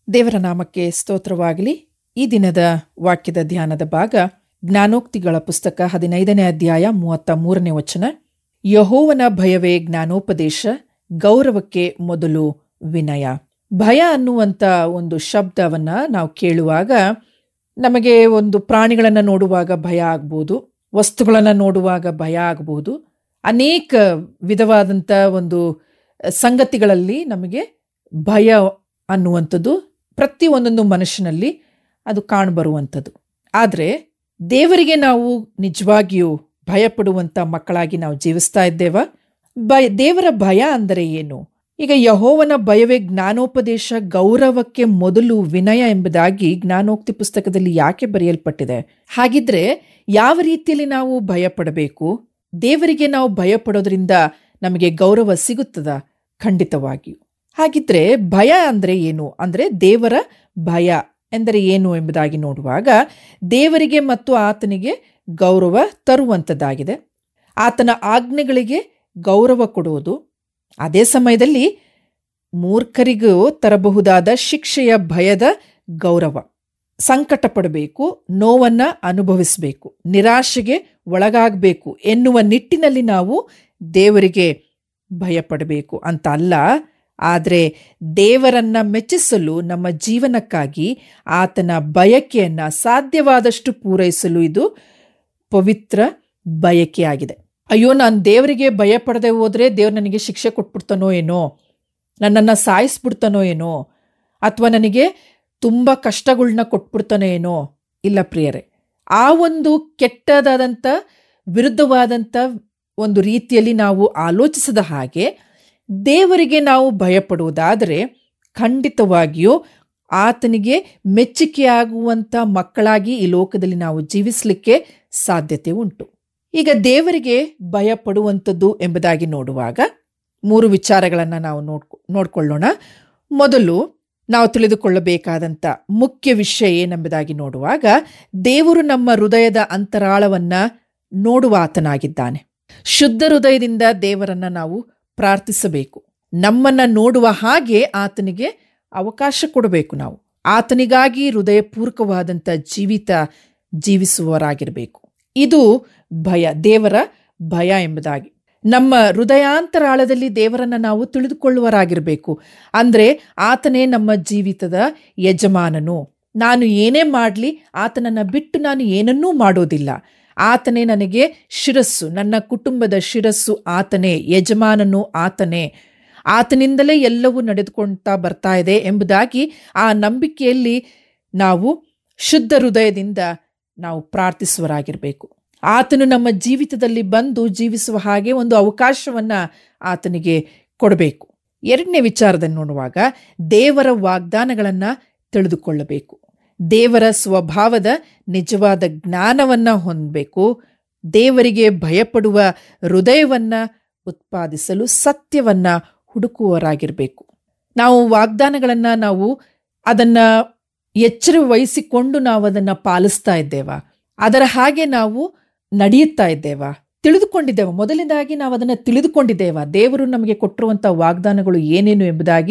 ದೇವರ ನಾಮಕ್ಕೆ ಸ್ತೋತ್ರವಾಗಲಿ ಈ ದಿನದ ವಾಕ್ಯದ ಧ್ಯಾನದ ಭಾಗ ಜ್ಞಾನೋಕ್ತಿಗಳ ಪುಸ್ತಕ ಹದಿನೈದನೇ ಅಧ್ಯಾಯ ಮೂವತ್ತ ಮೂರನೇ ವಚನ ಯಹೋವನ ಭಯವೇ ಜ್ಞಾನೋಪದೇಶ ಗೌರವಕ್ಕೆ ಮೊದಲು ವಿನಯ ಭಯ ಅನ್ನುವಂಥ ಒಂದು ಶಬ್ದವನ್ನ ನಾವು ಕೇಳುವಾಗ ನಮಗೆ ಒಂದು ಪ್ರಾಣಿಗಳನ್ನು ನೋಡುವಾಗ ಭಯ ಆಗ್ಬೋದು ವಸ್ತುಗಳನ್ನು ನೋಡುವಾಗ ಭಯ ಆಗ್ಬೋದು ಅನೇಕ ವಿಧವಾದಂಥ ಒಂದು ಸಂಗತಿಗಳಲ್ಲಿ ನಮಗೆ ಭಯ ಅನ್ನುವಂಥದ್ದು ಪ್ರತಿ ಒಂದೊಂದು ಮನುಷ್ಯನಲ್ಲಿ ಅದು ಕಾಣಬರುವಂಥದ್ದು ಆದರೆ ದೇವರಿಗೆ ನಾವು ನಿಜವಾಗಿಯೂ ಭಯಪಡುವಂಥ ಮಕ್ಕಳಾಗಿ ನಾವು ಜೀವಿಸ್ತಾ ಇದ್ದೇವ ಭಯ ದೇವರ ಭಯ ಅಂದರೆ ಏನು ಈಗ ಯಹೋವನ ಭಯವೇ ಜ್ಞಾನೋಪದೇಶ ಗೌರವಕ್ಕೆ ಮೊದಲು ವಿನಯ ಎಂಬುದಾಗಿ ಜ್ಞಾನೋಕ್ತಿ ಪುಸ್ತಕದಲ್ಲಿ ಯಾಕೆ ಬರೆಯಲ್ಪಟ್ಟಿದೆ ಹಾಗಿದ್ರೆ ಯಾವ ರೀತಿಯಲ್ಲಿ ನಾವು ಭಯ ಪಡಬೇಕು ದೇವರಿಗೆ ನಾವು ಭಯ ಪಡೋದ್ರಿಂದ ನಮಗೆ ಗೌರವ ಸಿಗುತ್ತದ ಖಂಡಿತವಾಗಿಯೂ ಹಾಗಿದ್ರೆ ಭಯ ಅಂದ್ರೆ ಏನು ಅಂದ್ರೆ ದೇವರ ಭಯ ಎಂದರೆ ಏನು ಎಂಬುದಾಗಿ ನೋಡುವಾಗ ದೇವರಿಗೆ ಮತ್ತು ಆತನಿಗೆ ಗೌರವ ತರುವಂಥದ್ದಾಗಿದೆ ಆತನ ಆಜ್ಞೆಗಳಿಗೆ ಗೌರವ ಕೊಡುವುದು ಅದೇ ಸಮಯದಲ್ಲಿ ಮೂರ್ಖರಿಗೂ ತರಬಹುದಾದ ಶಿಕ್ಷೆಯ ಭಯದ ಗೌರವ ಸಂಕಟ ಪಡಬೇಕು ನೋವನ್ನ ಅನುಭವಿಸಬೇಕು ನಿರಾಶೆಗೆ ಒಳಗಾಗಬೇಕು ಎನ್ನುವ ನಿಟ್ಟಿನಲ್ಲಿ ನಾವು ದೇವರಿಗೆ ಭಯಪಡಬೇಕು ಅಂತ ಅಲ್ಲ ಆದರೆ ದೇವರನ್ನ ಮೆಚ್ಚಿಸಲು ನಮ್ಮ ಜೀವನಕ್ಕಾಗಿ ಆತನ ಬಯಕೆಯನ್ನ ಸಾಧ್ಯವಾದಷ್ಟು ಪೂರೈಸಲು ಇದು ಪವಿತ್ರ ಬಯಕೆಯಾಗಿದೆ ಅಯ್ಯೋ ನಾನು ದೇವರಿಗೆ ಭಯ ಪಡದೆ ಹೋದ್ರೆ ದೇವ್ರು ನನಗೆ ಶಿಕ್ಷೆ ಕೊಟ್ಬಿಡ್ತಾನೋ ಏನೋ ನನ್ನನ್ನು ಸಾಯಿಸ್ಬಿಡ್ತಾನೋ ಏನೋ ಅಥವಾ ನನಗೆ ತುಂಬ ಕಷ್ಟಗಳನ್ನ ಕೊಟ್ಬಿಡ್ತಾನೋ ಏನೋ ಇಲ್ಲ ಪ್ರಿಯರೇ ಆ ಒಂದು ಕೆಟ್ಟದಾದಂಥ ವಿರುದ್ಧವಾದಂಥ ಒಂದು ರೀತಿಯಲ್ಲಿ ನಾವು ಆಲೋಚಿಸದ ಹಾಗೆ ದೇವರಿಗೆ ನಾವು ಭಯಪಡುವುದಾದರೆ ಖಂಡಿತವಾಗಿಯೂ ಆತನಿಗೆ ಮೆಚ್ಚುಗೆಯಾಗುವಂಥ ಮಕ್ಕಳಾಗಿ ಈ ಲೋಕದಲ್ಲಿ ನಾವು ಜೀವಿಸಲಿಕ್ಕೆ ಸಾಧ್ಯತೆ ಉಂಟು ಈಗ ದೇವರಿಗೆ ಭಯ ಪಡುವಂಥದ್ದು ಎಂಬುದಾಗಿ ನೋಡುವಾಗ ಮೂರು ವಿಚಾರಗಳನ್ನು ನಾವು ನೋಡ್ಕೊ ನೋಡ್ಕೊಳ್ಳೋಣ ಮೊದಲು ನಾವು ತಿಳಿದುಕೊಳ್ಳಬೇಕಾದಂಥ ಮುಖ್ಯ ವಿಷಯ ಏನೆಂಬುದಾಗಿ ನೋಡುವಾಗ ದೇವರು ನಮ್ಮ ಹೃದಯದ ಅಂತರಾಳವನ್ನ ನೋಡುವ ಆತನಾಗಿದ್ದಾನೆ ಶುದ್ಧ ಹೃದಯದಿಂದ ದೇವರನ್ನ ನಾವು ಪ್ರಾರ್ಥಿಸಬೇಕು ನಮ್ಮನ್ನ ನೋಡುವ ಹಾಗೆ ಆತನಿಗೆ ಅವಕಾಶ ಕೊಡಬೇಕು ನಾವು ಆತನಿಗಾಗಿ ಹೃದಯಪೂರ್ವಕವಾದಂಥ ಜೀವಿತ ಜೀವಿಸುವವರಾಗಿರಬೇಕು ಇದು ಭಯ ದೇವರ ಭಯ ಎಂಬುದಾಗಿ ನಮ್ಮ ಹೃದಯಾಂತರಾಳದಲ್ಲಿ ದೇವರನ್ನ ನಾವು ತಿಳಿದುಕೊಳ್ಳುವರಾಗಿರಬೇಕು ಅಂದ್ರೆ ಆತನೇ ನಮ್ಮ ಜೀವಿತದ ಯಜಮಾನನು ನಾನು ಏನೇ ಮಾಡಲಿ ಆತನನ್ನ ಬಿಟ್ಟು ನಾನು ಏನನ್ನೂ ಮಾಡೋದಿಲ್ಲ ಆತನೇ ನನಗೆ ಶಿರಸ್ಸು ನನ್ನ ಕುಟುಂಬದ ಶಿರಸ್ಸು ಆತನೇ ಯಜಮಾನನು ಆತನೇ ಆತನಿಂದಲೇ ಎಲ್ಲವೂ ನಡೆದುಕೊಳ್ತಾ ಬರ್ತಾ ಇದೆ ಎಂಬುದಾಗಿ ಆ ನಂಬಿಕೆಯಲ್ಲಿ ನಾವು ಶುದ್ಧ ಹೃದಯದಿಂದ ನಾವು ಪ್ರಾರ್ಥಿಸುವರಾಗಿರಬೇಕು ಆತನು ನಮ್ಮ ಜೀವಿತದಲ್ಲಿ ಬಂದು ಜೀವಿಸುವ ಹಾಗೆ ಒಂದು ಅವಕಾಶವನ್ನ ಆತನಿಗೆ ಕೊಡಬೇಕು ಎರಡನೇ ವಿಚಾರದಲ್ಲಿ ನೋಡುವಾಗ ದೇವರ ವಾಗ್ದಾನಗಳನ್ನ ತಿಳಿದುಕೊಳ್ಳಬೇಕು ದೇವರ ಸ್ವಭಾವದ ನಿಜವಾದ ಜ್ಞಾನವನ್ನ ಹೊಂದಬೇಕು ದೇವರಿಗೆ ಭಯಪಡುವ ಹೃದಯವನ್ನ ಉತ್ಪಾದಿಸಲು ಸತ್ಯವನ್ನ ಹುಡುಕುವವರಾಗಿರಬೇಕು ನಾವು ವಾಗ್ದಾನಗಳನ್ನ ನಾವು ಅದನ್ನ ಎಚ್ಚರ ವಹಿಸಿಕೊಂಡು ನಾವು ಅದನ್ನ ಪಾಲಿಸ್ತಾ ಇದ್ದೇವ ಅದರ ಹಾಗೆ ನಾವು ನಡೆಯುತ್ತಾ ಇದ್ದೇವ ತಿಳಿದುಕೊಂಡಿದ್ದೇವ ಮೊದಲನೇದಾಗಿ ನಾವು ಅದನ್ನು ತಿಳಿದುಕೊಂಡಿದ್ದೇವ ದೇವರು ನಮಗೆ ಕೊಟ್ಟಿರುವಂಥ ವಾಗ್ದಾನಗಳು ಏನೇನು ಎಂಬುದಾಗಿ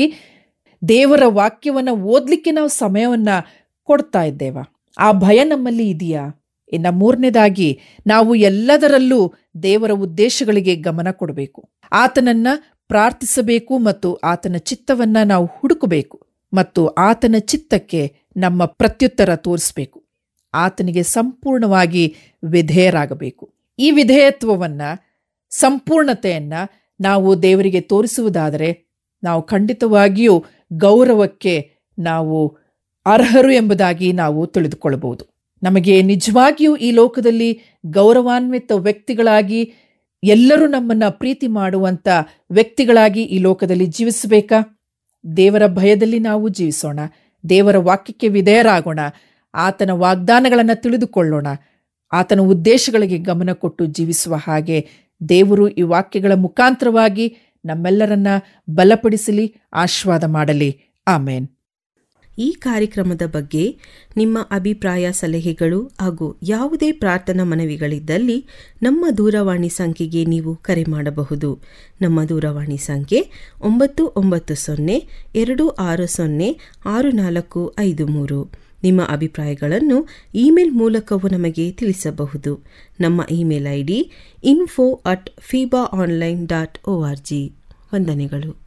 ದೇವರ ವಾಕ್ಯವನ್ನು ಓದಲಿಕ್ಕೆ ನಾವು ಸಮಯವನ್ನ ಕೊಡ್ತಾ ಇದ್ದೇವ ಆ ಭಯ ನಮ್ಮಲ್ಲಿ ಇದೆಯಾ ಇನ್ನು ಮೂರನೇದಾಗಿ ನಾವು ಎಲ್ಲದರಲ್ಲೂ ದೇವರ ಉದ್ದೇಶಗಳಿಗೆ ಗಮನ ಕೊಡಬೇಕು ಆತನನ್ನ ಪ್ರಾರ್ಥಿಸಬೇಕು ಮತ್ತು ಆತನ ಚಿತ್ತವನ್ನ ನಾವು ಹುಡುಕಬೇಕು ಮತ್ತು ಆತನ ಚಿತ್ತಕ್ಕೆ ನಮ್ಮ ಪ್ರತ್ಯುತ್ತರ ತೋರಿಸಬೇಕು ಆತನಿಗೆ ಸಂಪೂರ್ಣವಾಗಿ ವಿಧೇಯರಾಗಬೇಕು ಈ ವಿಧೇಯತ್ವವನ್ನ ಸಂಪೂರ್ಣತೆಯನ್ನ ನಾವು ದೇವರಿಗೆ ತೋರಿಸುವುದಾದರೆ ನಾವು ಖಂಡಿತವಾಗಿಯೂ ಗೌರವಕ್ಕೆ ನಾವು ಅರ್ಹರು ಎಂಬುದಾಗಿ ನಾವು ತಿಳಿದುಕೊಳ್ಳಬಹುದು ನಮಗೆ ನಿಜವಾಗಿಯೂ ಈ ಲೋಕದಲ್ಲಿ ಗೌರವಾನ್ವಿತ ವ್ಯಕ್ತಿಗಳಾಗಿ ಎಲ್ಲರೂ ನಮ್ಮನ್ನ ಪ್ರೀತಿ ಮಾಡುವಂತ ವ್ಯಕ್ತಿಗಳಾಗಿ ಈ ಲೋಕದಲ್ಲಿ ಜೀವಿಸಬೇಕಾ ದೇವರ ಭಯದಲ್ಲಿ ನಾವು ಜೀವಿಸೋಣ ದೇವರ ವಾಕ್ಯಕ್ಕೆ ವಿಧೇಯರಾಗೋಣ ಆತನ ವಾಗ್ದಾನಗಳನ್ನು ತಿಳಿದುಕೊಳ್ಳೋಣ ಆತನ ಉದ್ದೇಶಗಳಿಗೆ ಗಮನ ಕೊಟ್ಟು ಜೀವಿಸುವ ಹಾಗೆ ದೇವರು ಈ ವಾಕ್ಯಗಳ ಮುಖಾಂತರವಾಗಿ ನಮ್ಮೆಲ್ಲರನ್ನ ಬಲಪಡಿಸಲಿ ಆಶೀರ್ವಾದ ಮಾಡಲಿ ಆಮೇನ್ ಈ ಕಾರ್ಯಕ್ರಮದ ಬಗ್ಗೆ ನಿಮ್ಮ ಅಭಿಪ್ರಾಯ ಸಲಹೆಗಳು ಹಾಗೂ ಯಾವುದೇ ಪ್ರಾರ್ಥನಾ ಮನವಿಗಳಿದ್ದಲ್ಲಿ ನಮ್ಮ ದೂರವಾಣಿ ಸಂಖ್ಯೆಗೆ ನೀವು ಕರೆ ಮಾಡಬಹುದು ನಮ್ಮ ದೂರವಾಣಿ ಸಂಖ್ಯೆ ಒಂಬತ್ತು ಒಂಬತ್ತು ಸೊನ್ನೆ ಎರಡು ಆರು ಸೊನ್ನೆ ಆರು ನಾಲ್ಕು ಐದು ಮೂರು ನಿಮ್ಮ ಅಭಿಪ್ರಾಯಗಳನ್ನು ಇಮೇಲ್ ಮೂಲಕವೂ ನಮಗೆ ತಿಳಿಸಬಹುದು ನಮ್ಮ email I D info at Feeba online dot O R G ವಂದನೆಗಳು